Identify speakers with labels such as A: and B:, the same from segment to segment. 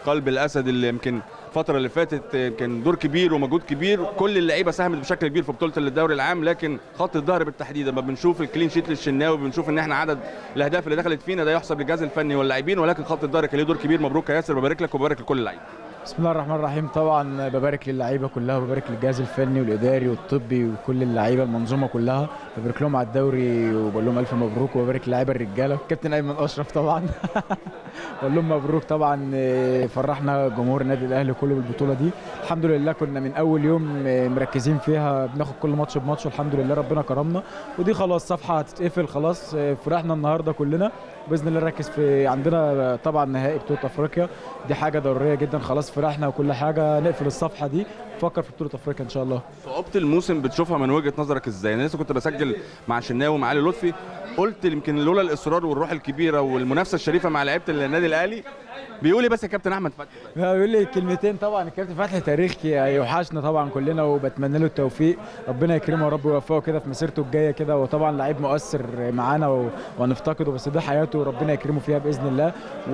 A: قلب الاسد اللي يمكن الفتره اللي فاتت كان دور كبير ومجهود كبير كل اللعيبه ساهمت بشكل كبير في بطوله الدوري العام لكن خط الظهر بالتحديد لما بنشوف الكلين شيت للشناوي بنشوف ان احنا عدد الاهداف اللي دخلت فينا ده يحسب للجهاز الفني واللاعبين ولكن خط الظهر كان له دور كبير مبروك يا ياسر ببارك لك وببارك لكل اللعيبه
B: بسم الله الرحمن الرحيم طبعا ببارك للعيبه كلها وببارك للجهاز الفني والاداري والطبي وكل اللعيبه المنظومه كلها ببارك لهم على الدوري وبقول لهم الف مبروك وببارك للعيبه الرجاله كابتن ايمن اشرف طبعا بقول لهم مبروك طبعا فرحنا جمهور النادي الاهلي كله بالبطوله دي الحمد لله كنا من اول يوم مركزين فيها بناخد كل ماتش بماتش والحمد لله ربنا كرمنا ودي خلاص صفحه هتتقفل خلاص فرحنا النهارده كلنا باذن الله نركز في عندنا طبعا نهائي بطوله افريقيا دي حاجه ضروريه جدا خلاص فرحنا وكل حاجه نقفل الصفحه دي نفكر في بطوله افريقيا ان شاء الله
A: صعوبه الموسم بتشوفها من وجهه نظرك ازاي انا لسه كنت بسجل مع شناوي ومع علي لطفي قلت يمكن لولا الاصرار والروح الكبيره والمنافسه الشريفه مع لعيبه النادي الاهلي بيقول لي بس يا كابتن احمد فتحي
B: بيقول لي كلمتين طبعا الكابتن فتحي تاريخ يوحشنا طبعا كلنا وبتمنى له التوفيق ربنا يكرمه يا رب ويوفقه كده في مسيرته الجايه كده وطبعا لعيب مؤثر معانا وهنفتقده بس ده حياته وربنا يكرمه فيها باذن الله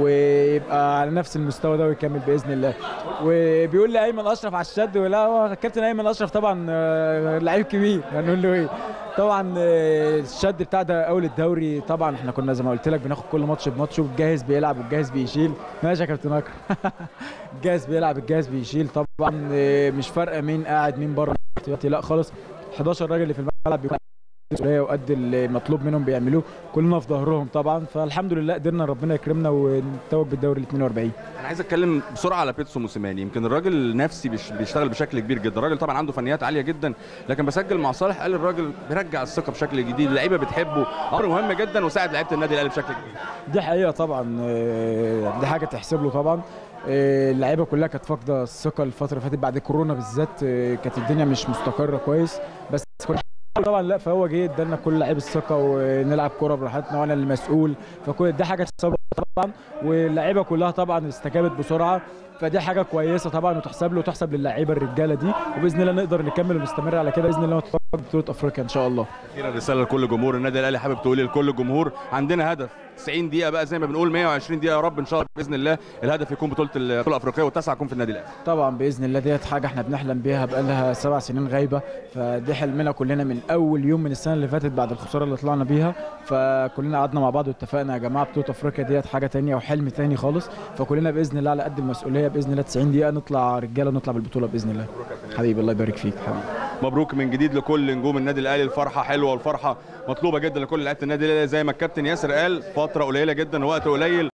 B: ويبقى على نفس المستوى ده ويكمل باذن الله وبيقول لي ايمن اشرف على الشد ولا هو الكابتن ايمن اشرف طبعا لعيب كبير هنقول له ايه طبعا الشد بتاع ده اول الدوري طبعا احنا كنا زي ما قلت لك بناخد كل ماتش بماتش والجاهز بيلعب والجاهز بيشيل ماشي يا كابتن اكرم الجاهز بيلعب الجاهز بيشيل طبعا مش فارقه مين قاعد مين بره لا خالص 11 راجل اللي في الملعب بيكون المسؤوليه وقد المطلوب منهم بيعملوه كلنا في ظهرهم طبعا فالحمد لله قدرنا ربنا يكرمنا ونتوج بالدوري ال 42
A: انا عايز اتكلم بسرعه على بيتسو موسيماني يمكن الراجل نفسي بيشتغل بشكل كبير جدا الراجل طبعا عنده فنيات عاليه جدا لكن بسجل مع صالح قال الراجل بيرجع الثقه بشكل جديد اللعيبه بتحبه امر مهم جدا وساعد لعيبه النادي الاهلي بشكل كبير
B: دي حقيقه طبعا دي حاجه تحسب له طبعا اللعيبه كلها كانت فاقده الثقه الفتره اللي فاتت بعد كورونا بالذات كانت الدنيا مش مستقره كويس بس طبعا لا فهو جه ادالنا كل لعيب الثقه ونلعب كوره براحتنا وانا المسؤول فكل دي حاجه تحسب طبعا واللعيبه كلها طبعا استجابت بسرعه فدي حاجه كويسه طبعا وتحسب له وتحسب للعيبه الرجاله دي وباذن الله نقدر نكمل ونستمر على كده باذن الله ونتفرج بطوله افريقيا ان شاء الله.
A: اخيرا رساله لكل جمهور النادي الاهلي حابب تقولي لكل الجمهور عندنا هدف 90 دقيقه بقى زي ما بنقول 120 دقيقه يا رب ان شاء الله باذن الله الهدف يكون بطوله البطوله الافريقيه والتاسعه يكون في النادي الاهلي.
B: طبعا باذن الله ديت حاجه احنا بنحلم بيها بقالها سبع سنين غايبه فدي حلمنا كلنا من اول يوم من السنه اللي فاتت بعد الخساره اللي طلعنا بيها فكلنا قعدنا مع بعض واتفقنا يا جماعه بطوله افريقيا ديت حاجه ثانيه وحلم ثاني خالص فكلنا باذن الله على قد المسؤوليه باذن الله 90 دقيقه نطلع رجاله نطلع بالبطوله باذن الله. حبيبي الله يبارك فيك حبيبي.
A: مبروك من جديد لكل نجوم النادي الاهلي الفرحه حلوه والفرحه مطلوبه جدا لكل لعيبه النادي الاهلي زي ما الكابتن ياسر قال فتره قليله جدا وقت قليل